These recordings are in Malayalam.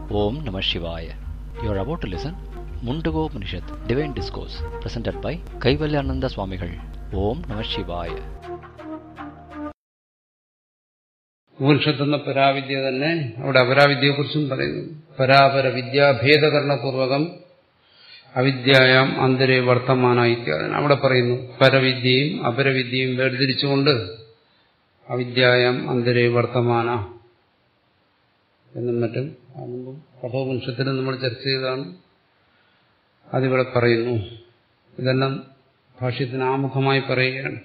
Om Namah Shivaya. You are about to listen Mundago Upanishad, Divine Discourse, presented by Kaivalyananda Swamigal. Om Namah Shivaya. ഉപനിഷത്ത് എന്ന പരാവിദ്യ തന്നെ അവിടെ അപരാവിദ്യയെക്കുറിച്ചും പറയുന്നു പരാപര വിദ്യാഭേദകരണപൂർവകം അവിദ്യായാം അന്തരെ വർത്തമാന ഇത്യാദി അവിടെ പറയുന്നു പരവിദ്യയും അപരവിദ്യയും വേർതിരിച്ചുകൊണ്ട് അവിദ്യായാം അന്തരെ വർത്തമാന എന്നും മറ്റും മുമ്പും കഠോപനിഷത്തിന് നമ്മൾ ചർച്ച ചെയ്തതാണ് അതിവിടെ പറയുന്നു ഇതെല്ലാം ഭാഷ്യത്തിന് ആമുഖമായി പറയുകയാണ്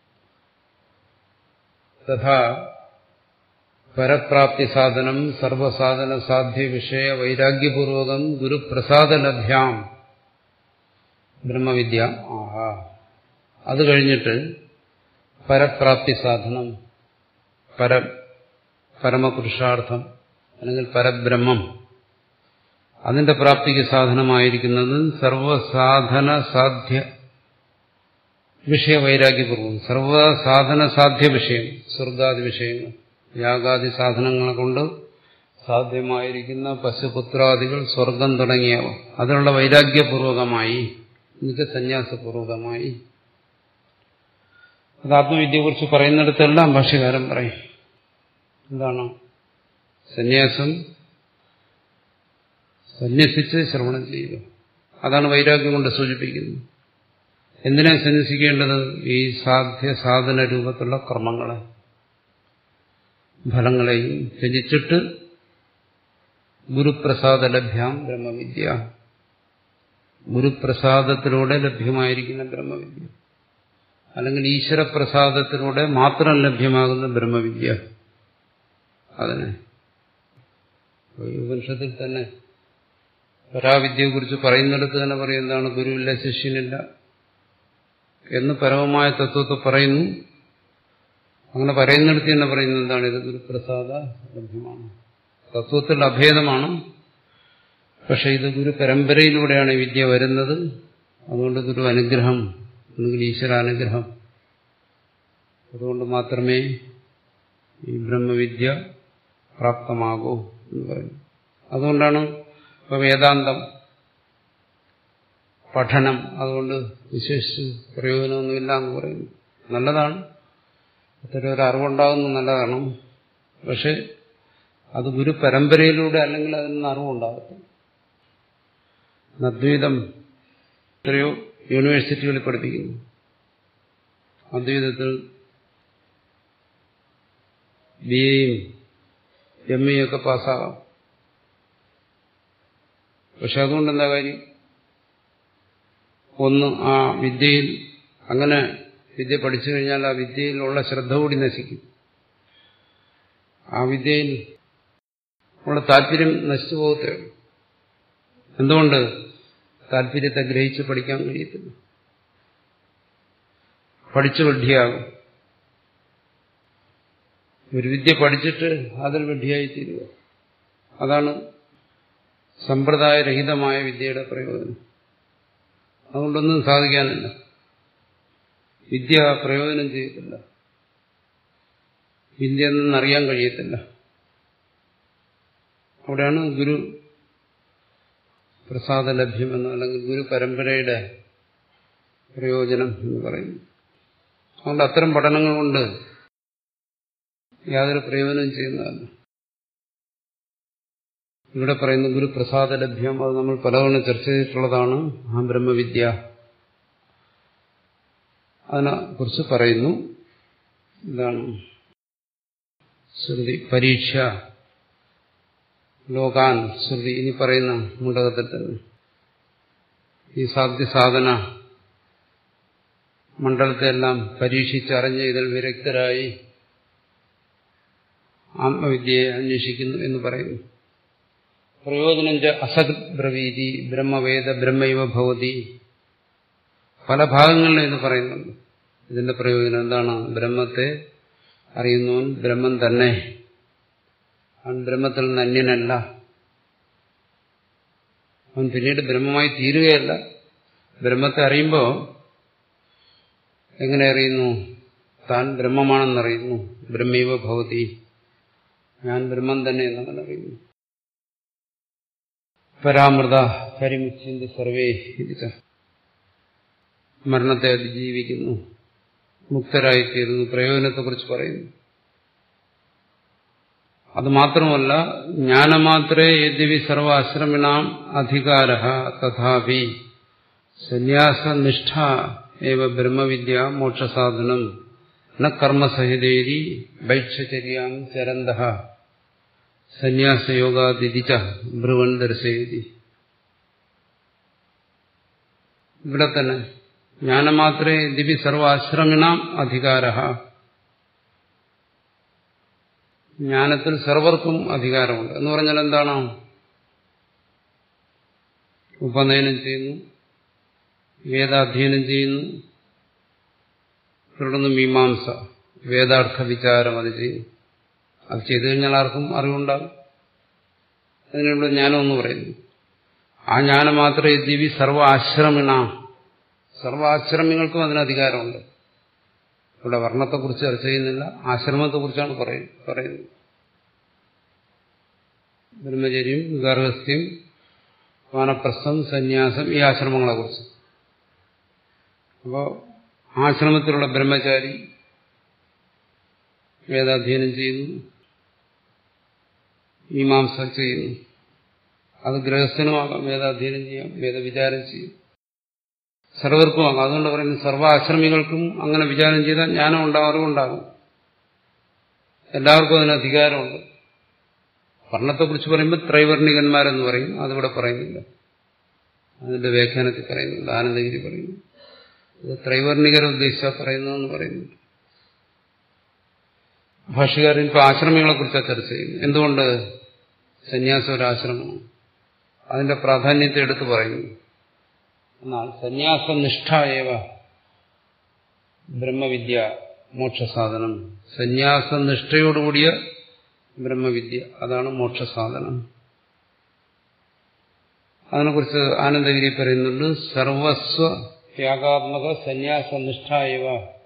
തഥാ പരപ്രാപ്തി സാധനം സർവസാധന സാധ്യ വിഷയ വൈരാഗ്യപൂർവകം ഗുരുപ്രസാദലഭ്യാം ബ്രഹ്മവിദ്യ ആഹാ അത് കഴിഞ്ഞിട്ട് പരപ്രാപ്തി സാധനം പര പരമപുരുഷാർത്ഥം അല്ലെങ്കിൽ പരബ്രഹ്മം അതിന്റെ പ്രാപ്തിക്ക് സാധനമായിരിക്കുന്നത് സർവസാധന സാധ്യ വിഷയ വൈരാഗ്യപൂർവം സർവസാധന സാധ്യ വിഷയം സ്വർഗാദി വിഷയങ്ങൾ യാഗാദി സാധനങ്ങളെ കൊണ്ട് സാധ്യമായിരിക്കുന്ന പശുപുത്രാദികൾ സ്വർഗം തുടങ്ങിയവ അതിനുള്ള വൈരാഗ്യപൂർവകമായി എന്നിട്ട് സന്യാസപൂർവകമായി അത് ആത്മവിദ്യയെക്കുറിച്ച് പറയുന്നിടത്തെല്ലാം ഭാഷ്യകാരൻ പറയും എന്താണ് സന്യാസം സന്യസിച്ച് ശ്രവണം ചെയ്യുക അതാണ് വൈരാഗ്യം കൊണ്ട് സൂചിപ്പിക്കുന്നത് എന്തിനാ സന്യസിക്കേണ്ടത് ഈ സാധ്യ സാധന രൂപത്തിലുള്ള കർമ്മങ്ങളെ ഫലങ്ങളെയും ത്യജിച്ചിട്ട് ഗുരുപ്രസാദ ലഭ്യാം ബ്രഹ്മവിദ്യ ഗുരുപ്രസാദത്തിലൂടെ ലഭ്യമായിരിക്കുന്ന ബ്രഹ്മവിദ്യ അല്ലെങ്കിൽ ഈശ്വരപ്രസാദത്തിലൂടെ മാത്രം ലഭ്യമാകുന്ന ബ്രഹ്മവിദ്യ അതിനെ ഉപനിഷത്തിൽ തന്നെ പരാവിദ്യയെക്കുറിച്ച് പറയുന്നിടത്ത് തന്നെ പറയും എന്താണ് ഗുരുവില്ല ശിഷ്യനില്ല എന്ന് പരമമായ തത്വത്തെ പറയുന്നു അങ്ങനെ പറയുന്നിടത്ത് തന്നെ പറയുന്നത് എന്താണ് ഇത് ഗുരുപ്രസാദ ലഭ്യമാണ് തത്വത്തിൽ അഭേദമാണ് പക്ഷെ ഇത് ഗുരു പരമ്പരയിലൂടെയാണ് ഈ വിദ്യ വരുന്നത് അതുകൊണ്ട് ഗുരു അനുഗ്രഹം അല്ലെങ്കിൽ ഈശ്വരാനുഗ്രഹം അതുകൊണ്ട് മാത്രമേ ഈ ബ്രഹ്മവിദ്യ പ്രാപ്തമാകൂ എന്ന് പറയുന്നു അതുകൊണ്ടാണ് ഇപ്പൊ വേദാന്തം പഠനം അതുകൊണ്ട് വിശേഷിച്ച് പ്രയോജനമൊന്നുമില്ല എന്ന് പറയുന്നു നല്ലതാണ് അത്തരം ഒരു അറിവുണ്ടാകുന്ന നല്ലതാണ് പക്ഷെ അത് ഗുരു പരമ്പരയിലൂടെ അല്ലെങ്കിൽ അതിൽ നിന്ന് അറിവുണ്ടാകത്തില്ല അദ്വൈതം എത്രയോ യൂണിവേഴ്സിറ്റികളിൽ പഠിപ്പിക്കുന്നു അദ്വൈതത്തിൽ ബി എയും എം എയും ഒക്കെ പാസ്സാകാം പക്ഷെ അതുകൊണ്ട് എന്താ കാര്യം ഒന്ന് ആ വിദ്യയിൽ അങ്ങനെ വിദ്യ പഠിച്ചു കഴിഞ്ഞാൽ ആ വിദ്യയിലുള്ള ശ്രദ്ധ കൂടി നശിക്കും ആ വിദ്യയിൽ ഉള്ള താല്പര്യം നശിച്ചു പോകത്തേ ഉള്ളൂ എന്തുകൊണ്ട് താല്പര്യത്തെ ഗ്രഹിച്ച് പഠിക്കാൻ കഴിയത്തില്ല പഠിച്ചു വിഡ്ഢിയാകും ഒരു വിദ്യ പഠിച്ചിട്ട് അതിൽ വിഡ്ഢിയായി തീരുക അതാണ് സമ്പ്രദായരഹിതമായ വിദ്യയുടെ പ്രയോജനം അതുകൊണ്ടൊന്നും സാധിക്കാനില്ല വിദ്യ പ്രയോജനം ചെയ്യത്തില്ല വിദ്യ എന്നറിയാൻ കഴിയത്തില്ല അവിടെയാണ് ഗുരു പ്രസാദ ലഭ്യമെന്ന് അല്ലെങ്കിൽ ഗുരു പരമ്പരയുടെ പ്രയോജനം എന്ന് പറയുന്നു അതുകൊണ്ട് അത്തരം പഠനങ്ങൾ കൊണ്ട് യാതൊരു പ്രയോജനം ചെയ്യുന്നതല്ല ഇവിടെ പറയുന്ന ഗുരു പ്രസാദ ലഭ്യം അത് നമ്മൾ പലതവണ ചർച്ച ചെയ്തിട്ടുള്ളതാണ് ആ ബ്രഹ്മവിദ്യ അതിനെ കുറിച്ച് പറയുന്നു എന്താണ് ശ്രുതി പരീക്ഷ ലോകാൻ ശ്രുതി ഇനി പറയുന്ന മുണ്ടകത്തിൽ തന്നെ ഈ സാധ്യ സാധന മണ്ഡലത്തെല്ലാം പരീക്ഷിച്ചറിഞ്ഞ് ഇതിൽ വിരക്തരായി ആത്മവിദ്യയെ അന്വേഷിക്കുന്നു എന്ന് പറയുന്നു പ്രയോജനം ച അസത് ബ്രവീതി ബ്രഹ്മവേദ ബ്രഹ്മൈവ ഭവതി പല ഭാഗങ്ങളിലും ഇത് പറയുന്നുണ്ട് ഇതിന്റെ പ്രയോജനം എന്താണ് ബ്രഹ്മത്തെ അറിയുന്നവൻ ബ്രഹ്മം തന്നെ അവൻ ബ്രഹ്മത്തിൽ നിന്ന് അന്യനല്ല അവൻ പിന്നീട് ബ്രഹ്മമായി തീരുകയല്ല ബ്രഹ്മത്തെ അറിയുമ്പോൾ എങ്ങനെ അറിയുന്നു താൻ ബ്രഹ്മമാണെന്നറിയുന്നു ബ്രഹ്മൈവ ഭവതി ഞാൻ ബ്രഹ്മം തന്നെ എന്നവൻ അറിയുന്നു പരാമൃത പരിമുച്ചിന്തി സർവേ ഇതിച്ച മരണത്തെ അതിജീവിക്കുന്നു മുക്തരായിത്തീരുന്നു പ്രയോജനത്തെക്കുറിച്ച് പറയുന്നു അത് മാത്രമല്ല ജ്ഞാനമാത്രേ യദ്യപി സർവാശ്രമിണാം അധികാര തഥാപി സന്യാസനിഷ്ഠ ഏവ ബ്രഹ്മവിദ്യ മോക്ഷസാധനം ന കർമ്മസഹിതേരി ഭൈക്ഷചര്യാം ചരന്ത സന്യാസയോഗാതിരിച്ച ബ്രുവൻ ദർശയതി ഇവിടെ തന്നെ ജ്ഞാനമാത്രേ ദിവി സർവാശ്രമിണാം അധികാര ജ്ഞാനത്തിൽ സർവർക്കും അധികാരമുണ്ട് എന്ന് പറഞ്ഞാൽ എന്താണ് ഉപനയനം ചെയ്യുന്നു വേദാധ്യയനം ചെയ്യുന്നു തുടർന്ന് മീമാംസ വേദാർത്ഥ വിചാരം അത് ചെയ്യും അത് ചെയ്തു കഴിഞ്ഞാൽ ആർക്കും അറിവുണ്ടാകും അതിനുള്ള ജ്ഞാനം എന്ന് പറയുന്നു ആ ജ്ഞാനം മാത്രമേ ദിവി സർവ ആശ്രമിണ സർവ ആശ്രമികൾക്കും അതിന് അധികാരമുണ്ട് ഇവിടെ വർണ്ണത്തെക്കുറിച്ച് ചർച്ച ചെയ്യുന്നില്ല ആശ്രമത്തെക്കുറിച്ചാണ് പറയുന്നത് ബ്രഹ്മചര്യം ഗർഹസ്ഥ്യം വാനപ്രസ്ഥം സന്യാസം ഈ ആശ്രമങ്ങളെക്കുറിച്ച് അപ്പോൾ ആശ്രമത്തിലുള്ള ബ്രഹ്മചാരി വേദാധ്യയനം ചെയ്യുന്നു മീമാംസ ചെയ്യുന്നു അത് ഗൃഹസ്ഥനുമാകാം വേദാധ്യയനം ചെയ്യാം വേദവിചാരം ചെയ്യും സർവർക്കുമാകാം അതുകൊണ്ട് പറയുന്നത് സർവാശ്രമികൾക്കും അങ്ങനെ വിചാരം ചെയ്താൽ ജ്ഞാനം ഉണ്ടാകും അറിവുണ്ടാകും എല്ലാവർക്കും അതിന് അധികാരമുണ്ട് വർണ്ണത്തെക്കുറിച്ച് പറയുമ്പോൾ ത്രൈവർണികന്മാരെന്ന് പറയും അതിവിടെ പറയുന്നില്ല അതിന്റെ വ്യാഖ്യാനത്തിൽ പറയുന്നുണ്ട് ആനന്ദഗിരി പറയുന്നു ഇത് ത്രൈവർണികരെ ഉദ്ദേശിച്ചാൽ പറയുന്നതെന്ന് പറയുന്നുണ്ട് ഭാഷകാരൻ ഇപ്പോൾ ആശ്രമങ്ങളെ കുറിച്ചാണ് ചർച്ച ചെയ്യുന്നത് എന്തുകൊണ്ട് സന്യാസം ഒരു ആശ്രമമാണ് അതിന്റെ പ്രാധാന്യത്തെ എടുത്തു പറയുന്നു എന്നാൽ സന്യാസനിഷ്ഠ ഏവ ബ്രഹ്മവിദ്യ മോക്ഷസാധനം സന്യാസനിഷ്ഠയോടുകൂടിയ ബ്രഹ്മവിദ്യ അതാണ് മോക്ഷസാധനം അതിനെക്കുറിച്ച് ആനന്ദഗിരി പറയുന്നുണ്ട് സർവസ്വ ത്യാഗാത്മക സന്യാസനിഷ്ഠ ഏവ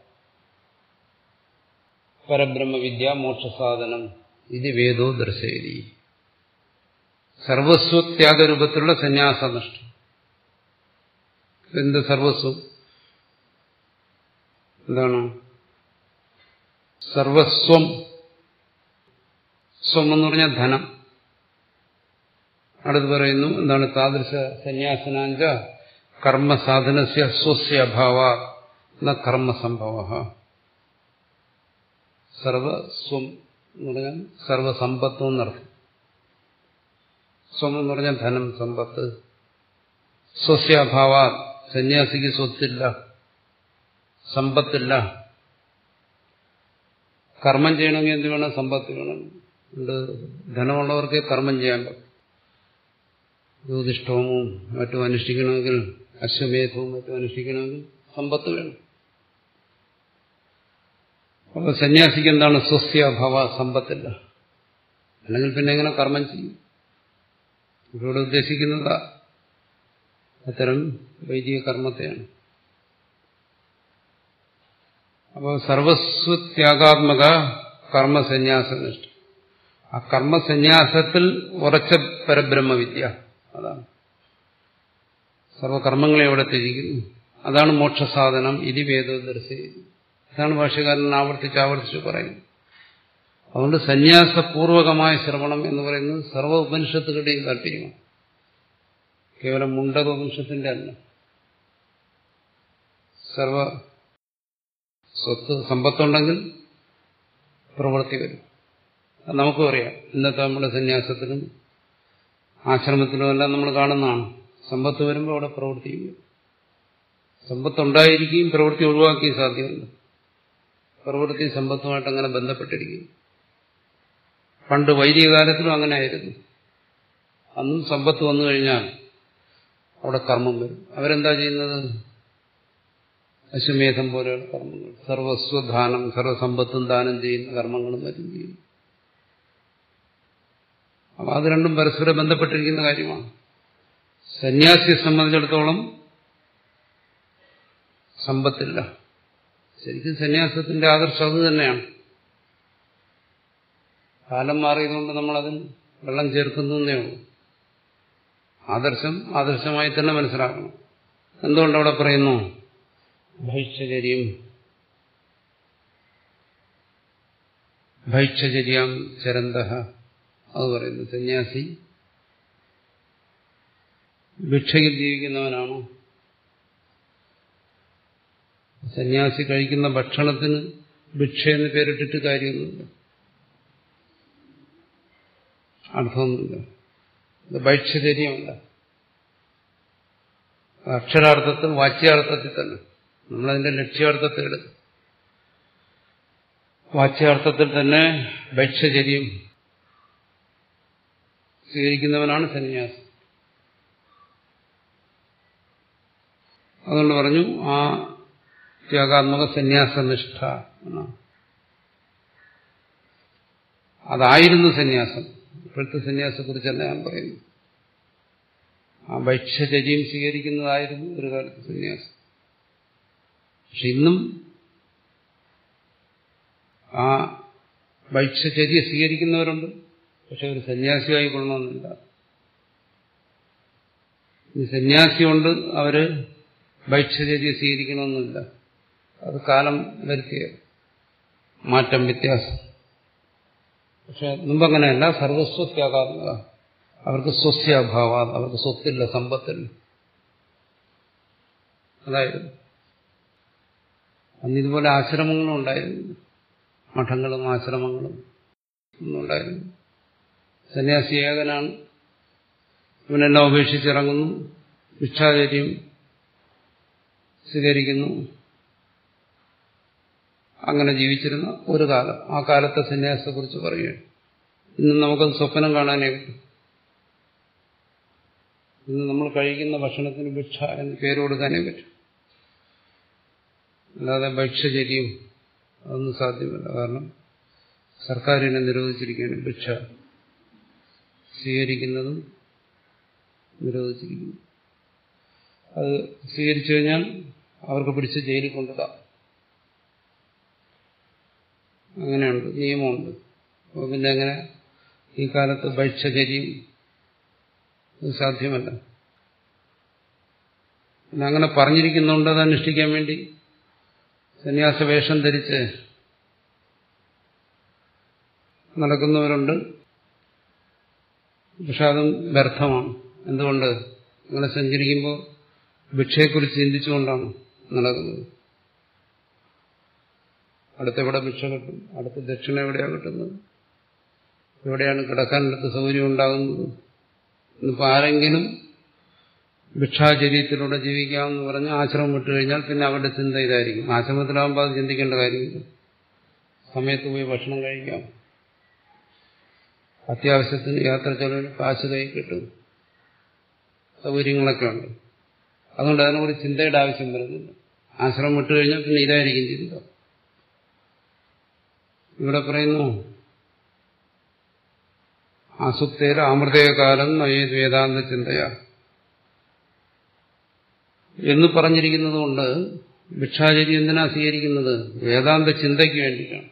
പരബ്രഹ്മവിദ്യ മോക്ഷസാധനം ഇത് വേദോ ദർശയതി സർവസ്വത്യാഗരൂപത്തിലുള്ള സന്യാസനിഷ്ഠ എന്ത് സർവസ്വം എന്താണ് സർവസ്വം സ്വം എന്ന് പറഞ്ഞാൽ ധനം അടുത്ത് പറയുന്നു എന്താണ് താദൃശ സന്യാസനാഞ്ച കർമ്മസാധനസ്യ സ്വസ്യ അഭാവ എന്ന കർമ്മസംഭവ സർവസ്വം എന്ന് പറഞ്ഞാൽ സർവസമ്പത്തും എന്നർത്ഥം സ്വം എന്ന് പറഞ്ഞാൽ ധനം സമ്പത്ത് സ്വസ്യാഭാവ സന്യാസിക്ക് സ്വത്തില്ല സമ്പത്തില്ല കർമ്മം ചെയ്യണമെങ്കിൽ എന്ത് വേണം സമ്പത്ത് വേണം ഉണ്ട് ധനമുള്ളവർക്ക് കർമ്മം ചെയ്യാൻ പറ്റും ജ്യോതിഷ്ടവും മറ്റും അനുഷ്ഠിക്കണമെങ്കിൽ അശ്വമേധവും മറ്റും അനുഷ്ഠിക്കണമെങ്കിൽ സമ്പത്ത് വേണം അപ്പോൾ സന്യാസിക്ക് എന്താണ് സ്വസ്യാഭാവ സമ്പത്തില്ല അല്ലെങ്കിൽ പിന്നെ എങ്ങനെ കർമ്മം ചെയ്യും ഇവിടെ ഉദ്ദേശിക്കുന്നത് അത്തരം വൈദിക കർമ്മത്തെയാണ് അപ്പോൾ സർവസ്വത്യാഗാത്മക കർമ്മസന്യാസനിഷ്ഠ ആ കർമ്മസന്യാസത്തിൽ ഉറച്ച പരബ്രഹ്മവിദ്യ അതാണ് സർവകർമ്മങ്ങളെ അവിടെ ത്യജിക്കുന്നു അതാണ് മോക്ഷസാധനം ഇത് വേദോദർശിക്കുന്നു ഇതാണ് ഭാഷകാരൻ ആവർത്തിച്ച് ആവർത്തിച്ച് പറയുന്നത് അതുകൊണ്ട് സന്യാസപൂർവകമായ ശ്രവണം എന്ന് പറയുന്നത് സർവ്വ ഉപനിഷത്തുകളുടെയും താല്പര്യമാണ് കേവലം മുണ്ടക ഉപനിഷത്തിന്റെ അല്ല സർവ സ്വത്ത് സമ്പത്തുണ്ടെങ്കിൽ പ്രവൃത്തി വരും അത് നമുക്കും അറിയാം ഇന്നത്തെ നമ്മുടെ സന്യാസത്തിലും ആശ്രമത്തിലും എല്ലാം നമ്മൾ കാണുന്നതാണ് സമ്പത്ത് വരുമ്പോൾ അവിടെ പ്രവൃത്തിയും സമ്പത്തുണ്ടായിരിക്കുകയും പ്രവൃത്തി ഒഴിവാക്കുകയും സാധ്യമല്ല പ്രവൃത്തി സമ്പത്തുമായിട്ട് അങ്ങനെ ബന്ധപ്പെട്ടിരിക്കും പണ്ട് വൈദിക കാലത്തിലും അങ്ങനെ ആയിരുന്നു അന്നും സമ്പത്ത് വന്നു കഴിഞ്ഞാൽ അവിടെ കർമ്മം വരും അവരെന്താ ചെയ്യുന്നത് അശ്വമേധം പോലെയുള്ള കർമ്മങ്ങൾ സർവസ്വദാനം സർവസമ്പത്തും ദാനം ചെയ്യുന്ന കർമ്മങ്ങളും മറ്റും ചെയ്യും അപ്പൊ അത് രണ്ടും പരസ്പരം ബന്ധപ്പെട്ടിരിക്കുന്ന കാര്യമാണ് സന്യാസിയെ സംബന്ധിച്ചിടത്തോളം സമ്പത്തില്ല ശരിക്കും സന്യാസത്തിന്റെ ആദർശം അത് തന്നെയാണ് കാലം മാറിയതുകൊണ്ട് നമ്മളതിൽ വെള്ളം ചേർക്കുന്നതേ ഉള്ളൂ ആദർശം ആദർശമായി തന്നെ മനസ്സിലാക്കണം എന്തുകൊണ്ട് അവിടെ പറയുന്നു ഭൈക്ഷചര്യം ഭൈക്ഷചര്യം ചരന്ത അത് പറയുന്നു സന്യാസി ഭിക്ഷയിൽ ജീവിക്കുന്നവനാണോ സന്യാസി കഴിക്കുന്ന ഭക്ഷണത്തിന് ഭിക്ഷ എന്ന് പേരിട്ടിട്ട് കാര്യമൊന്നുമില്ല അർത്ഥമൊന്നുമില്ല ഇത് ഭൈക്ഷചര്യമല്ല അക്ഷരാർത്ഥത്തിൽ വാച്യാർത്ഥത്തിൽ തന്നെ നമ്മളതിന്റെ ലക്ഷ്യാർത്ഥത്തിൽ എടുക്കും വാച്യാർത്ഥത്തിൽ തന്നെ ഭൈക്ഷചര്യം സ്വീകരിക്കുന്നവനാണ് സന്യാസി അതുകൊണ്ട് പറഞ്ഞു ആ ത്യാഗാത്മക സന്യാസനിഷ്ഠ എന്നാണ് അതായിരുന്നു സന്യാസം ഇപ്പോഴത്തെ സന്യാസത്തെക്കുറിച്ചല്ല ഞാൻ പറയുന്നു ആ ഭക്ഷ്യചര്യം സ്വീകരിക്കുന്നതായിരുന്നു ഒരു കാലത്ത് സന്യാസം പക്ഷെ ഇന്നും ആ ഭക്ഷ്യചര്യ സ്വീകരിക്കുന്നവരുണ്ട് പക്ഷെ ഒരു സന്യാസിയായി കൊള്ളണമെന്നില്ല ഈ സന്യാസി കൊണ്ട് അവര് ഭക്ഷ്യചര്യ സ്വീകരിക്കണമെന്നില്ല അത് കാലം വരുത്തിയ മാറ്റം വ്യത്യാസം പക്ഷെ മുമ്പങ്ങനെയല്ല സർവസ്വത്യാകാത്മക അവർക്ക് സ്വസ്യാഭാവ അവർക്ക് സ്വത്തില്ല സമ്പത്തില്ല അതായിരുന്നു അന്ന് ഇതുപോലെ ആശ്രമങ്ങളും ഉണ്ടായിരുന്നു മഠങ്ങളും ആശ്രമങ്ങളും ഒന്നും ഉണ്ടായിരുന്നു സന്യാസി ഏകനാണ് ഇവനെല്ലാം ഉപേക്ഷിച്ചിറങ്ങുന്നു ഭിക്ഷാചര്യം സ്വീകരിക്കുന്നു അങ്ങനെ ജീവിച്ചിരുന്ന ഒരു കാലം ആ കാലത്തെ സന്യാസത്തെക്കുറിച്ച് പറയുകയാണ് ഇന്ന് നമുക്കത് സ്വപ്നം കാണാനേ പറ്റും ഇന്ന് നമ്മൾ കഴിക്കുന്ന ഭക്ഷണത്തിന് ഭിക്ഷ എന്ന് പേര് കൊടുക്കാനേ പറ്റും അല്ലാതെ ഭക്ഷ്യചര്യം അതൊന്നും സാധ്യമല്ല കാരണം സർക്കാരിനെ നിരോധിച്ചിരിക്കുകയാണ് ഭിക്ഷ സ്വീകരിക്കുന്നതും നിരോധിച്ചിരിക്കുന്നു അത് സ്വീകരിച്ചു കഴിഞ്ഞാൽ അവർക്ക് പിടിച്ച് ജയിലിൽ കൊണ്ടിടാം അങ്ങനെയുണ്ട് നിയമമുണ്ട് അപ്പോൾ പിന്നെ അങ്ങനെ ഈ കാലത്ത് ഭക്ഷ്യചര്യം സാധ്യമല്ല പിന്നെ അങ്ങനെ പറഞ്ഞിരിക്കുന്നുണ്ട് അത് അനുഷ്ഠിക്കാൻ വേണ്ടി സന്യാസ വേഷം ധരിച്ച് നടക്കുന്നവരുണ്ട് പക്ഷെ അതും വ്യർത്ഥമാണ് എന്തുകൊണ്ട് അങ്ങനെ സഞ്ചരിക്കുമ്പോൾ ഭിക്ഷയെക്കുറിച്ച് ചിന്തിച്ചുകൊണ്ടാണ് നടക്കുന്നത് അടുത്തെവിടെ ഭിക്ഷ കിട്ടും അടുത്ത ദക്ഷിണ എവിടെയാണ് കിട്ടുന്നത് എവിടെയാണ് കിടക്കാനടുത്ത് സൗകര്യം ഉണ്ടാകുന്നത് ഇന്നിപ്പോൾ ആരെങ്കിലും ഭിക്ഷാചര്യത്തിലൂടെ ജീവിക്കാമെന്ന് പറഞ്ഞ് ആശ്രമം വിട്ടു കഴിഞ്ഞാൽ പിന്നെ അവരുടെ ചിന്ത ഇതായിരിക്കും ആശ്രമത്തിലാകുമ്പോൾ അത് ചിന്തിക്കേണ്ട കാര്യമില്ല സമയത്ത് പോയി ഭക്ഷണം കഴിക്കാം അത്യാവശ്യത്തിന് യാത്ര ചെലവിന് കാശ് കൈ കിട്ടും സൗകര്യങ്ങളൊക്കെ ഉണ്ട് അതുകൊണ്ട് അതിനെക്കുറിച്ച് ചിന്തയുടെ ആവശ്യം വരുന്നില്ല ആശ്രമം വിട്ടു കഴിഞ്ഞാൽ പിന്നെ ഇതായിരിക്കും ചിന്ത ഇവിടെ പറയുന്നു ആസുപ്തേര അമൃതേകാലം നയേത് വേദാന്ത ചിന്തയാ എന്ന് പറഞ്ഞിരിക്കുന്നത് കൊണ്ട് ഭിക്ഷാചരി എന്തിനാ സ്വീകരിക്കുന്നത് വേദാന്ത ചിന്തയ്ക്ക് വേണ്ടിയിട്ടാണ്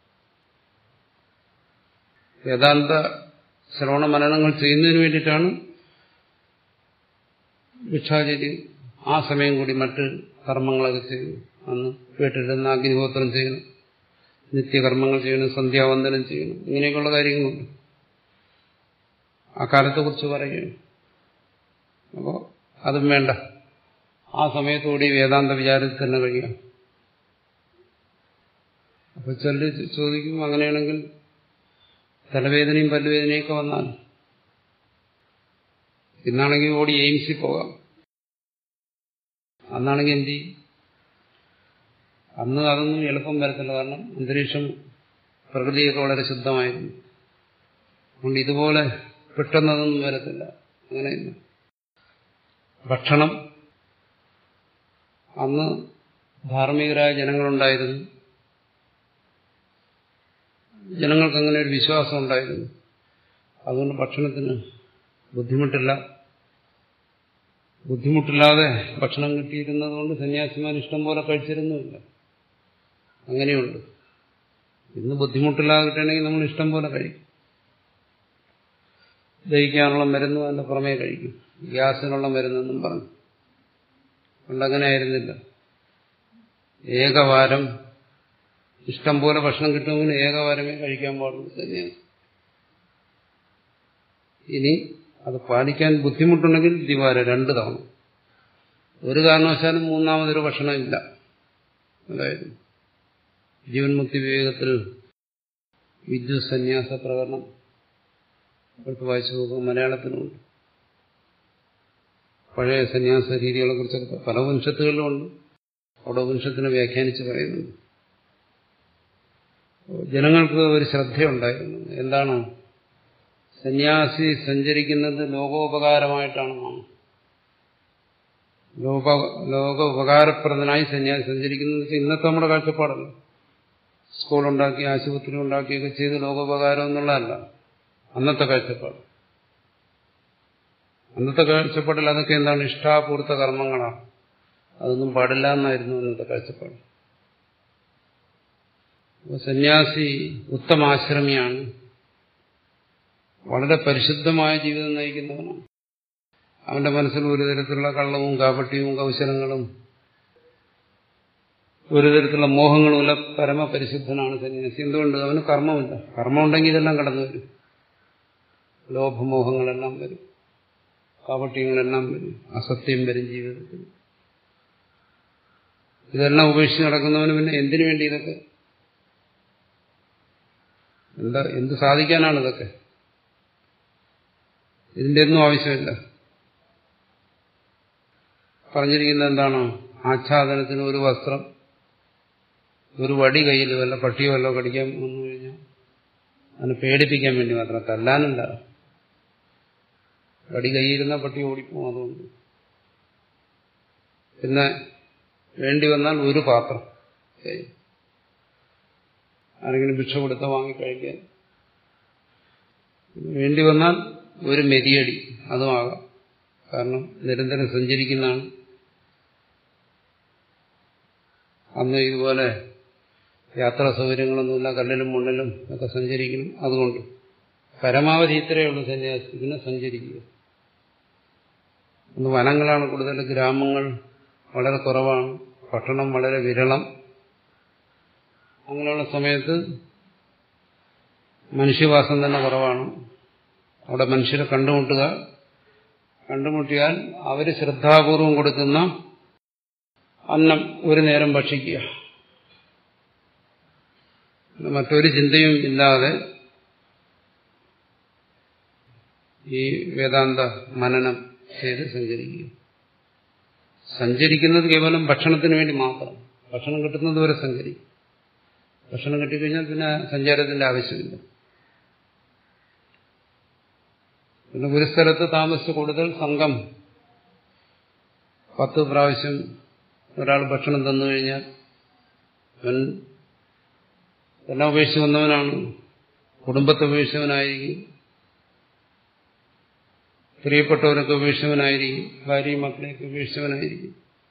വേദാന്ത ശ്രവണ മനനങ്ങൾ ചെയ്യുന്നതിന് വേണ്ടിയിട്ടാണ് ഭിക്ഷാചരി ആ സമയം കൂടി മറ്റ് കർമ്മങ്ങളൊക്കെ ചെയ്യുന്നു അന്ന് വീട്ടിലിരുന്ന് അഗ്നിഹോത്രം ചെയ്യണം നിത്യകർമ്മങ്ങൾ ചെയ്യണം സന്ധ്യാവന്ദനം ചെയ്യണം ഇങ്ങനെയൊക്കെയുള്ള കാര്യങ്ങളുണ്ട് ആ കാലത്തെക്കുറിച്ച് പറയുകയാണ് അപ്പോൾ അതും വേണ്ട ആ സമയത്തുകൂടി വേദാന്ത വിചാരത്തിൽ തന്നെ കഴിയാം അപ്പൊ ചിലർ ചോദിക്കും അങ്ങനെയാണെങ്കിൽ തലവേദനയും പല്ലുവേദനയൊക്കെ വന്നാൽ ഇന്നാണെങ്കിൽ ഓടി എയിംസിൽ പോകാം അന്നാണെങ്കിൽ എന്ത് ചെയ്യും അന്ന് അതൊന്നും എളുപ്പം വരത്തില്ല കാരണം അന്തരീക്ഷം പ്രകൃതിയൊക്കെ വളരെ ശുദ്ധമായിരുന്നു അതുകൊണ്ട് ഇതുപോലെ പെട്ടെന്നതൊന്നും വരത്തില്ല അങ്ങനെയില്ല ഭക്ഷണം അന്ന് ധാർമ്മികരായ ജനങ്ങളുണ്ടായിരുന്നു ജനങ്ങൾക്ക് അങ്ങനെ ഒരു വിശ്വാസം ഉണ്ടായിരുന്നു അതുകൊണ്ട് ഭക്ഷണത്തിന് ബുദ്ധിമുട്ടില്ല ബുദ്ധിമുട്ടില്ലാതെ ഭക്ഷണം കിട്ടിയിരുന്നത് കൊണ്ട് സന്യാസിമാർ ഇഷ്ടം പോലെ കഴിച്ചിരുന്നുമില്ല അങ്ങനെയുണ്ട് ഇന്ന് ബുദ്ധിമുട്ടില്ലാതെ കിട്ടണമെങ്കിൽ നമ്മൾ ഇഷ്ടം പോലെ കഴിക്കും ദഹിക്കാനുള്ള മരുന്ന് അതിന്റെ പുറമേ കഴിക്കും ഗ്യാസിനുള്ള മരുന്നെന്നും പറഞ്ഞു പണ്ടങ്ങനെ ആയിരുന്നില്ല ഏകവാരം ഇഷ്ടം പോലെ ഭക്ഷണം കിട്ടുമെങ്കിൽ ഏകവാരമേ കഴിക്കാൻ പാടുള്ളൂ തന്നെയാണ് ഇനി അത് പാലിക്കാൻ ബുദ്ധിമുട്ടുണ്ടെങ്കിൽ ദിവാര രണ്ട് തവണ ഒരു കാരണവശാലും മൂന്നാമതൊരു ഭക്ഷണം ഇല്ല അതായത് ജീവൻ മുക്തി വിവേകത്തിൽ വിദ്യു സന്യാസ പ്രകടനം എടുത്ത് വായിച്ചു നോക്കുക മലയാളത്തിലുണ്ട് പഴയ സന്യാസ രീതികളെ കുറിച്ചൊക്കെ പല വംശത്തുകളിലുമുണ്ട് അവിടെ വംശത്തിനെ വ്യാഖ്യാനിച്ച് പറയുന്നുണ്ട് ജനങ്ങൾക്ക് ഒരു ശ്രദ്ധയുണ്ടായിരുന്നു എന്താണ് സന്യാസി സഞ്ചരിക്കുന്നത് ലോകോപകാരമായിട്ടാണ് ലോക ലോക ഉപകാരപ്രദനായി സന്യാസി സഞ്ചരിക്കുന്നത് ഇന്നത്തെ നമ്മുടെ കാഴ്ചപ്പാടല്ല സ്കൂളുണ്ടാക്കി ആശുപത്രി ഉണ്ടാക്കിയൊക്കെ ചെയ്ത് ലോകോപകാരം എന്നുള്ളതല്ല അന്നത്തെ കാഴ്ചപ്പാട് അന്നത്തെ കാഴ്ചപ്പാടിൽ അതൊക്കെ എന്താണ് ഇഷ്ടാപൂർത്ത കർമ്മങ്ങളാണ് അതൊന്നും പാടില്ല എന്നായിരുന്നു അന്നത്തെ കാഴ്ചപ്പാട് സന്യാസി ഉത്തമാശ്രമിയാണ് വളരെ പരിശുദ്ധമായ ജീവിതം നയിക്കുന്നവനാണ് അവന്റെ മനസ്സിൽ ഒരു തരത്തിലുള്ള കള്ളവും കാപട്യവും കൗശലങ്ങളും ഒരു തരത്തിലുള്ള മോഹങ്ങളുമില്ല പരമപരിശുദ്ധനാണ് സന്യാസി എന്തുകൊണ്ട് അവന് കർമ്മമില്ല കർമ്മമുണ്ടെങ്കിൽ ഇതെല്ലാം കടന്നു വരും ലോഭമോഹങ്ങളെല്ലാം വരും കാപട്യങ്ങളെല്ലാം വരും അസത്യം വരും ജീവിതത്തിൽ ഇതെല്ലാം ഉപേക്ഷിച്ച് നടക്കുന്നവന് പിന്നെ എന്തിനു വേണ്ടി ഇതൊക്കെ എന്താ എന്ത് സാധിക്കാനാണ് ഇതൊക്കെ ഇതിന്റെ ഒന്നും ആവശ്യമില്ല പറഞ്ഞിരിക്കുന്നത് എന്താണ് ആച്ഛാദനത്തിന് ഒരു വസ്ത്രം ഒരു വടി കയ്യിൽ വല്ല പട്ടിയോ വല്ലോ കടിക്കാൻ വന്നു കഴിഞ്ഞാൽ അതിനെ പേടിപ്പിക്കാൻ വേണ്ടി മാത്രം തല്ലാനല്ല വടി കയ്യിരുന്ന പട്ടി ഓടിപ്പോകും അതുകൊണ്ട് പിന്നെ വേണ്ടി വന്നാൽ ഒരു പാത്രം ആരെങ്കിലും ഭിക്ഷ കൊടുത്ത വാങ്ങി കഴിക്കാൻ വേണ്ടി വന്നാൽ ഒരു മെതിയടി അതുമാകാം കാരണം നിരന്തരം സഞ്ചരിക്കുന്നതാണ് അന്ന് ഇതുപോലെ യാത്രാ സൗകര്യങ്ങളൊന്നുമില്ല കല്ലിലും മണ്ണിലും ഒക്കെ സഞ്ചരിക്കണം അതുകൊണ്ട് പരമാവധി ഇത്രയേ ഉള്ളൂ സന്യാസി ഇതിനെ സഞ്ചരിക്കുക ഇന്ന് വനങ്ങളാണ് കൂടുതൽ ഗ്രാമങ്ങൾ വളരെ കുറവാണ് പട്ടണം വളരെ വിരളം അങ്ങനെയുള്ള സമയത്ത് മനുഷ്യവാസം തന്നെ കുറവാണ് അവിടെ മനുഷ്യരെ കണ്ടുമുട്ടുക കണ്ടുമുട്ടിയാൽ അവർ ശ്രദ്ധാപൂർവം കൊടുക്കുന്ന അന്നം ഒരു നേരം ഭക്ഷിക്കുക മറ്റൊരു ചിന്തയും ഇല്ലാതെ ഈ വേദാന്ത മനനം ചെയ്ത് സഞ്ചരിക്കുക സഞ്ചരിക്കുന്നത് കേവലം ഭക്ഷണത്തിന് വേണ്ടി മാത്രം ഭക്ഷണം കിട്ടുന്നത് വരെ സഞ്ചരിക്കും ഭക്ഷണം കിട്ടിക്കഴിഞ്ഞാൽ പിന്നെ സഞ്ചാരത്തിന്റെ ആവശ്യമില്ല പിന്നെ ഒരു സ്ഥലത്ത് താമസിച്ച് കൂടുതൽ സംഘം പത്ത് പ്രാവശ്യം ഒരാൾ ഭക്ഷണം തന്നു കഴിഞ്ഞാൽ അവൻ എല്ലാം ഉപേക്ഷിച്ച് വന്നവനാണ് കുടുംബത്തെ ഉപേക്ഷിച്ചവനായിരിക്കും പ്രിയപ്പെട്ടവരൊക്കെ ഉപേക്ഷിച്ചവനായിരിക്കും ഭാര്യയും മക്കളെയൊക്കെ ഉപേക്ഷിച്ചവനായിരിക്കും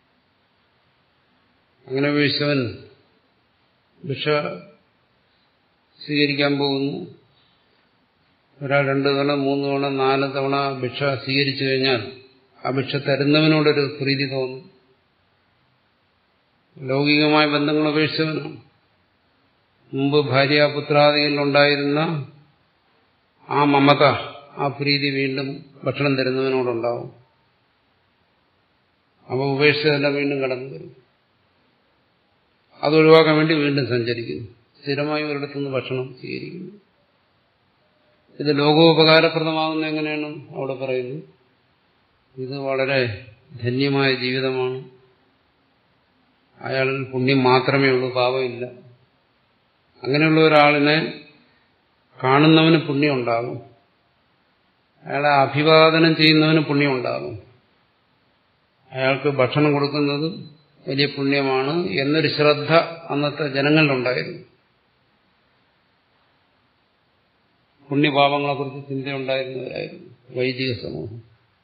അങ്ങനെ ഉപേക്ഷിച്ചവൻ ഭിക്ഷ സ്വീകരിക്കാൻ പോകുന്നു ഒരാൾ രണ്ടു തവണ മൂന്ന് തവണ നാല് തവണ ഭിക്ഷ സ്വീകരിച്ചു കഴിഞ്ഞാൽ ആ ഭിക്ഷ തരുന്നവനോടൊരു പ്രീതി തോന്നും ലൗകികമായ ബന്ധങ്ങൾ ഉപേക്ഷിച്ചവനാണ് മുമ്പ് ഭാര്യാപുത്രാദികളിലുണ്ടായിരുന്ന ആ മമത ആ പ്രീതി വീണ്ടും ഭക്ഷണം തരുന്നവനോടുണ്ടാവും അപ്പോൾ ഉപേക്ഷിച്ചതെല്ലാം വീണ്ടും കടന്നു വരും അത് ഒഴിവാക്കാൻ വേണ്ടി വീണ്ടും സഞ്ചരിക്കുന്നു സ്ഥിരമായി ഒരിടത്തുനിന്ന് ഭക്ഷണം സ്വീകരിക്കുന്നു ഇത് ലോകോപകാരപ്രദമാകുന്ന എങ്ങനെയാണ് അവിടെ പറയുന്നത് ഇത് വളരെ ധന്യമായ ജീവിതമാണ് അയാളിൽ പുണ്യം മാത്രമേ ഉള്ളൂ പാപമില്ല അങ്ങനെയുള്ള ഒരാളിനെ കാണുന്നവന് പുണ്യം ഉണ്ടാകും അയാളെ അഭിവാദനം ചെയ്യുന്നവന് പുണ്യം ഉണ്ടാകും അയാൾക്ക് ഭക്ഷണം കൊടുക്കുന്നത് വലിയ പുണ്യമാണ് എന്നൊരു ശ്രദ്ധ അന്നത്തെ ജനങ്ങളിലുണ്ടായിരുന്നു പുണ്യപാപങ്ങളെക്കുറിച്ച് ചിന്തയുണ്ടായിരുന്നവരായിരുന്നു വൈദിക സമൂഹം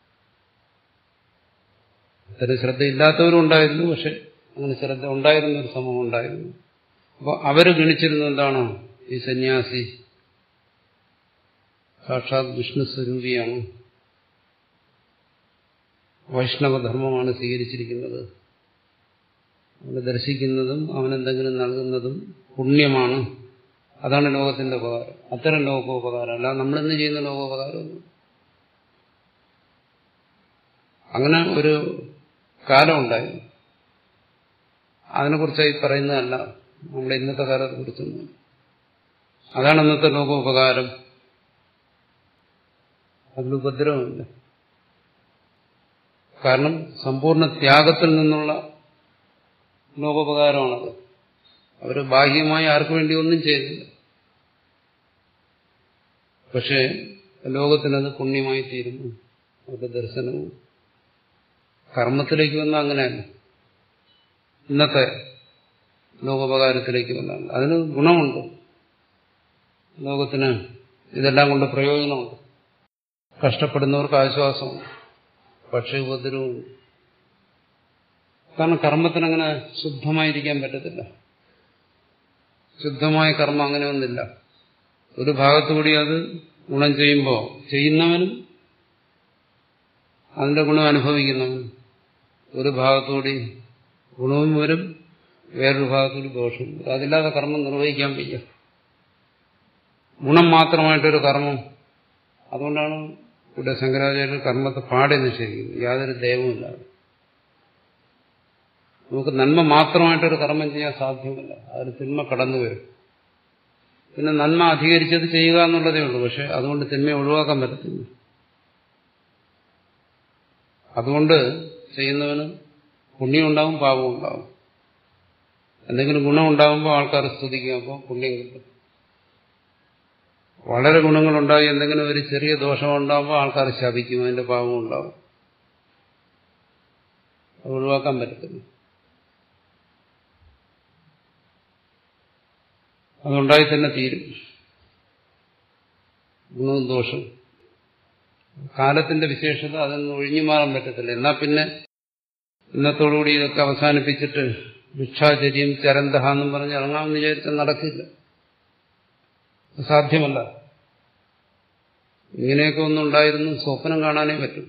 അത്തരം ശ്രദ്ധയില്ലാത്തവരും ഉണ്ടായിരുന്നു പക്ഷെ അങ്ങനെ ശ്രദ്ധ ഉണ്ടായിരുന്ന ഒരു സമൂഹം ഉണ്ടായിരുന്നു അപ്പോൾ അവര് ഗണിച്ചിരുന്നത് എന്താണ് ഈ സന്യാസി സാക്ഷാത് വിഷ്ണു സ്വരൂപിയാണ് വൈഷ്ണവധർമ്മമാണ് സ്വീകരിച്ചിരിക്കുന്നത് അവനെ ദർശിക്കുന്നതും അവനെന്തെങ്കിലും നൽകുന്നതും പുണ്യമാണ് അതാണ് ലോകത്തിന്റെ ഉപകാരം അത്തരം ലോകോപകാരം അല്ല നമ്മളിന്ന് ചെയ്യുന്ന ലോകോപകാരമൊന്നും അങ്ങനെ ഒരു കാലമുണ്ടായിരുന്നു അതിനെക്കുറിച്ചായി പറയുന്നതല്ല നമ്മുടെ ഇന്നത്തെ കാലത്തെ കുറിച്ചൊന്നും അതാണ് ഇന്നത്തെ ലോകോപകാരം അതിൽ ഉപദ്രവമില്ല കാരണം സമ്പൂർണ്ണ ത്യാഗത്തിൽ നിന്നുള്ള ലോകോപകാരമാണത് അവർ ബാഹ്യമായി ആർക്കു വേണ്ടി ഒന്നും ചെയ്യുന്നില്ല പക്ഷേ ലോകത്തിനത് പുണ്യമായി തീരുന്നു അവരുടെ ദർശനവും കർമ്മത്തിലേക്ക് വന്ന അങ്ങനെയല്ല ഇന്നത്തെ ലോകോപകാരത്തിലേക്ക് വന്നാൽ അതിന് ഗുണമുണ്ട് ലോകത്തിന് ഇതെല്ലാം കൊണ്ട് പ്രയോജനമുണ്ട് കഷ്ടപ്പെടുന്നവർക്ക് ആശ്വാസമുണ്ട് പക്ഷേ ഉപദ്രവമുണ്ട് കാരണം കർമ്മത്തിനങ്ങനെ ശുദ്ധമായിരിക്കാൻ പറ്റത്തില്ല ശുദ്ധമായ കർമ്മം അങ്ങനെ ഒന്നില്ല ഒരു ഭാഗത്തുകൂടി അത് ഗുണം ചെയ്യുമ്പോൾ ചെയ്യുന്നവനും അതിന്റെ ഗുണം അനുഭവിക്കുന്നവനും ഒരു ഭാഗത്തുകൂടി ഗുണവും വരും വേറൊരു ഭാഗത്തുകൂടി ദോഷവും വരും അതില്ലാതെ കർമ്മം നിർവഹിക്കാൻ വയ്യ ഗുണം മാത്രമായിട്ടൊരു കർമ്മം അതുകൊണ്ടാണ് ഇവിടെ ശങ്കരാചാര്യർ കർമ്മത്തെ പാടെ നിഷേധിക്കുന്നത് യാതൊരു ദൈവമില്ലാതെ നമുക്ക് നന്മ മാത്രമായിട്ടൊരു കർമ്മം ചെയ്യാൻ സാധ്യമല്ല അതിന് തിന്മ കടന്നു വരും പിന്നെ നന്മ അധികരിച്ചത് ചെയ്യുക എന്നുള്ളതേ ഉള്ളൂ പക്ഷെ അതുകൊണ്ട് തിന്മ ഒഴിവാക്കാൻ പറ്റത്തില്ല അതുകൊണ്ട് ചെയ്യുന്നവന് പുണ്യം ഉണ്ടാവും പാപം ഉണ്ടാവും എന്തെങ്കിലും ഗുണം ഉണ്ടാകുമ്പോൾ ആൾക്കാർ സ്തുതിക്കും അപ്പോൾ പുണ്യം കിട്ടും വളരെ ഗുണങ്ങളുണ്ടായി എന്തെങ്കിലും ഒരു ചെറിയ ദോഷം ഉണ്ടാകുമ്പോൾ ആൾക്കാർ ശപിക്കും അതിന്റെ പാപം ഉണ്ടാവും അത് ഒഴിവാക്കാൻ പറ്റത്തില്ല അതുണ്ടായി തന്നെ തീരും ഗുണവും ദോഷവും കാലത്തിന്റെ വിശേഷത അതൊന്നും ഒഴിഞ്ഞു മാറാൻ പറ്റത്തില്ല എന്നാൽ പിന്നെ ഇന്നത്തോടുകൂടി ഇതൊക്കെ അവസാനിപ്പിച്ചിട്ട് ഭിക്ഷാചര്യം ചരന്തഹ എന്നും പറഞ്ഞ് ഇറങ്ങാമെന്ന് വിചാരിച്ചാൽ നടക്കില്ല സാധ്യമല്ല ഇങ്ങനെയൊക്കെ ഒന്നുണ്ടായിരുന്നു സ്വപ്നം കാണാനേ പറ്റും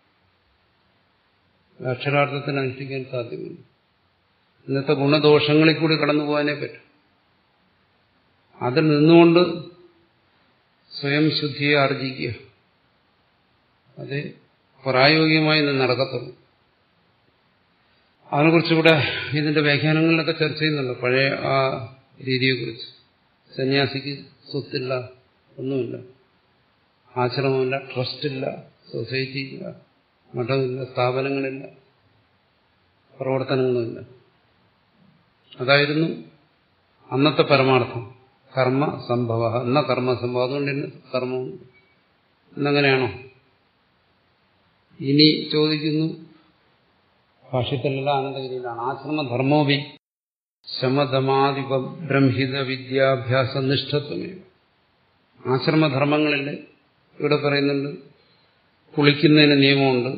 അക്ഷരാർത്ഥത്തിന് അനുഷ്ഠിക്കാൻ സാധ്യമല്ല ഇന്നത്തെ ഗുണദോഷങ്ങളിൽ കൂടി കടന്നു പോകാനേ പറ്റും അതിൽ നിന്നുകൊണ്ട് സ്വയം ശുദ്ധിയെ ആർജിക്കുക അത് പ്രായോഗികമായി ഇന്ന് നടക്കത്തുള്ളൂ അതിനെക്കുറിച്ചിവിടെ ഇതിന്റെ വ്യാഖ്യാനങ്ങളിലൊക്കെ ചർച്ച ചെയ്യുന്നുണ്ട് പഴയ ആ രീതിയെക്കുറിച്ച് സന്യാസിക്ക് സ്വത്തില്ല ഒന്നുമില്ല ആശ്രമമില്ല ട്രസ്റ്റില്ല സൊസൈറ്റി ഇല്ല മഠമില്ല സ്ഥാപനങ്ങളില്ല പ്രവർത്തനങ്ങളുമില്ല അതായിരുന്നു അന്നത്തെ പരമാർത്ഥം കർമ്മ സംഭവ എന്ന കർമ്മ സംഭവം അതുകൊണ്ട് ഇന്ന് കർമ്മം ഇന്നങ്ങനെയാണോ ഇനി ചോദിക്കുന്നു ഭാഷ്യത്തിലുള്ള ആനന്ദഗിരിയിലാണ് ആശ്രമധർമ്മോപി ശമധമാധിപ ബ്രഹ്മിത വിദ്യാഭ്യാസ നിഷ്ഠത്വമേ ആശ്രമധർമ്മങ്ങളിൽ ഇവിടെ പറയുന്നുണ്ട് കുളിക്കുന്നതിന് നിയമമുണ്ട്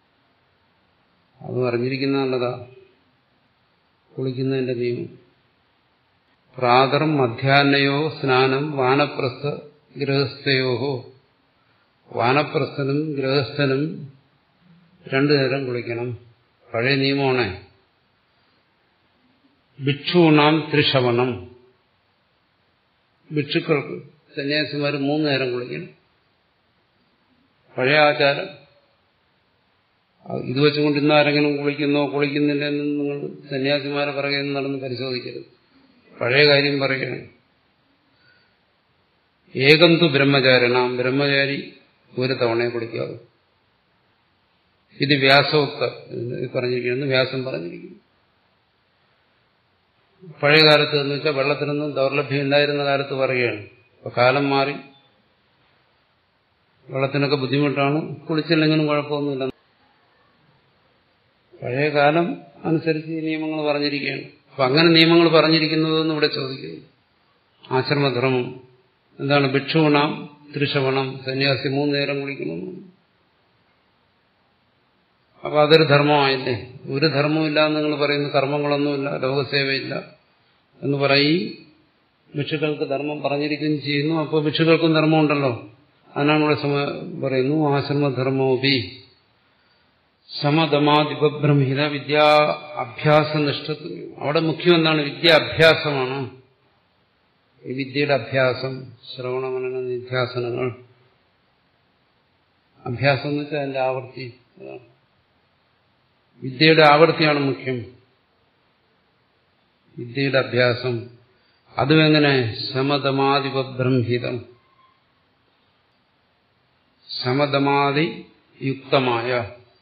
അത് അറിഞ്ഞിരിക്കുന്ന നല്ലതാ കുളിക്കുന്നതിന്റെ നിയമം പ്രാതർ മധ്യാഹ്നയോ സ്നാനം വാനപ്രസ്ഥ ഗൃഹസ്ഥയോഹോ വാനപ്രസ്ഥനും ഗൃഹസ്ഥനും രണ്ടു നേരം കുളിക്കണം പഴയ നിയമമാണ് ഭിക്ഷൂണാം ത്രിശവണം ഭിക്ഷുക്കൾക്ക് സന്യാസിമാർ മൂന്ന് നേരം കുളിക്കണം പഴയ ആചാരം ഇത് വെച്ചുകൊണ്ട് ഇന്ന് ആരെങ്കിലും കുളിക്കുന്നോ കുളിക്കുന്നില്ല എന്ന് നിങ്ങൾ സന്യാസിമാരെ പറയുക നടന്ന് പരിശോധിക്കരുത് പഴയ കാര്യം പറയുകയാണ് ഏകം തു ബ്രഹ്മചാരണം ബ്രഹ്മചാരി ഒരു തവണയെ കുളിക്കാവൂ ഇത് വ്യാസോക്ത പറഞ്ഞിരിക്കുന്നു വ്യാസം പറഞ്ഞിരിക്കുന്നു പഴയ കാലത്ത് എന്ന് വെച്ചാൽ വെള്ളത്തിനൊന്നും ദൗർലഭ്യം ഉണ്ടായിരുന്ന കാലത്ത് പറയുകയാണ് ഇപ്പൊ കാലം മാറി വെള്ളത്തിനൊക്കെ ബുദ്ധിമുട്ടാണ് കുളിച്ചില്ലെങ്കിലും കുഴപ്പമൊന്നുമില്ല പഴയ കാലം അനുസരിച്ച് ഈ നിയമങ്ങൾ പറഞ്ഞിരിക്കുകയാണ് അപ്പൊ അങ്ങനെ നിയമങ്ങൾ പറഞ്ഞിരിക്കുന്നതെന്ന് ഇവിടെ ചോദിക്കുന്നു ആശ്രമധർമ്മം എന്താണ് ഭിക്ഷുവണം ത്രിശവണം സന്യാസി മൂന്ന് നേരം കുളിക്കണം അപ്പൊ അതൊരു ധർമ്മമായില്ലേ ഒരു ധർമ്മമില്ല എന്ന് നിങ്ങൾ പറയുന്ന കർമ്മങ്ങളൊന്നുമില്ല ലോകസേവയില്ല എന്ന് പറയും ഭിക്ഷുക്കൾക്ക് ധർമ്മം പറഞ്ഞിരിക്കുകയും ചെയ്യുന്നു അപ്പോൾ ഭിക്ഷുക്കൾക്കും ധർമ്മമുണ്ടല്ലോ അതിനാണ് ഇവിടെ പറയുന്നു ആശ്രമധർമ്മോപി സമതമാതിപബ്രഹ്മിത വിദ്യാ അഭ്യാസ നിഷ്ഠത്വം അവിടെ മുഖ്യം എന്താണ് വിദ്യാഭ്യാസമാണ് ഈ വിദ്യയുടെ അഭ്യാസം ശ്രവണമനന നിധ്യാസനങ്ങൾ അഭ്യാസം എന്ന് വെച്ചാൽ അതിന്റെ ആവൃത്തി അതാണ് വിദ്യയുടെ ആവൃത്തിയാണ് മുഖ്യം വിദ്യയുടെ അഭ്യാസം അതും എങ്ങനെ സമതമാതിപബ്രംഹിതം സമതമാതി യുക്തമായ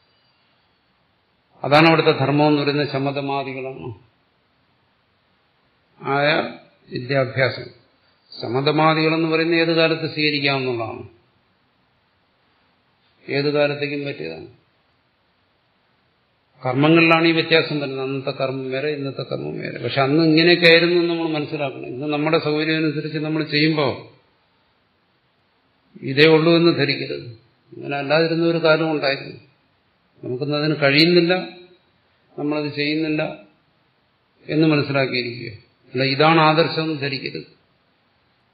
അതാണ് അവിടുത്തെ ധർമ്മം എന്ന് പറയുന്നത് ശമതമാദികളാണ് ആയ വിദ്യാഭ്യാസം സമതമാദികളെന്ന് പറയുന്നത് ഏത് കാലത്ത് സ്വീകരിക്കാവുന്നതാണ് ഏത് കാലത്തേക്കും പറ്റിയതാണ് കർമ്മങ്ങളിലാണ് ഈ വ്യത്യാസം വരുന്നത് അന്നത്തെ കർമ്മം വേറെ ഇന്നത്തെ കർമ്മം വേറെ പക്ഷെ അന്ന് ഇങ്ങനെയൊക്കെ ആയിരുന്നു എന്ന് നമ്മൾ മനസ്സിലാക്കണം ഇന്ന് നമ്മുടെ സൗകര്യം അനുസരിച്ച് നമ്മൾ ചെയ്യുമ്പോൾ ഇതേ ഉള്ളൂ എന്ന് ധരിക്കരുത് അങ്ങനെ അല്ലാതിരുന്ന ഒരു കാലം ഉണ്ടായിരുന്നു നമുക്കൊന്നും അതിന് കഴിയുന്നില്ല നമ്മളത് ചെയ്യുന്നില്ല എന്ന് മനസ്സിലാക്കിയിരിക്കുക അല്ല ഇതാണ് ആദർശം എന്ന് ധരിക്കരുത്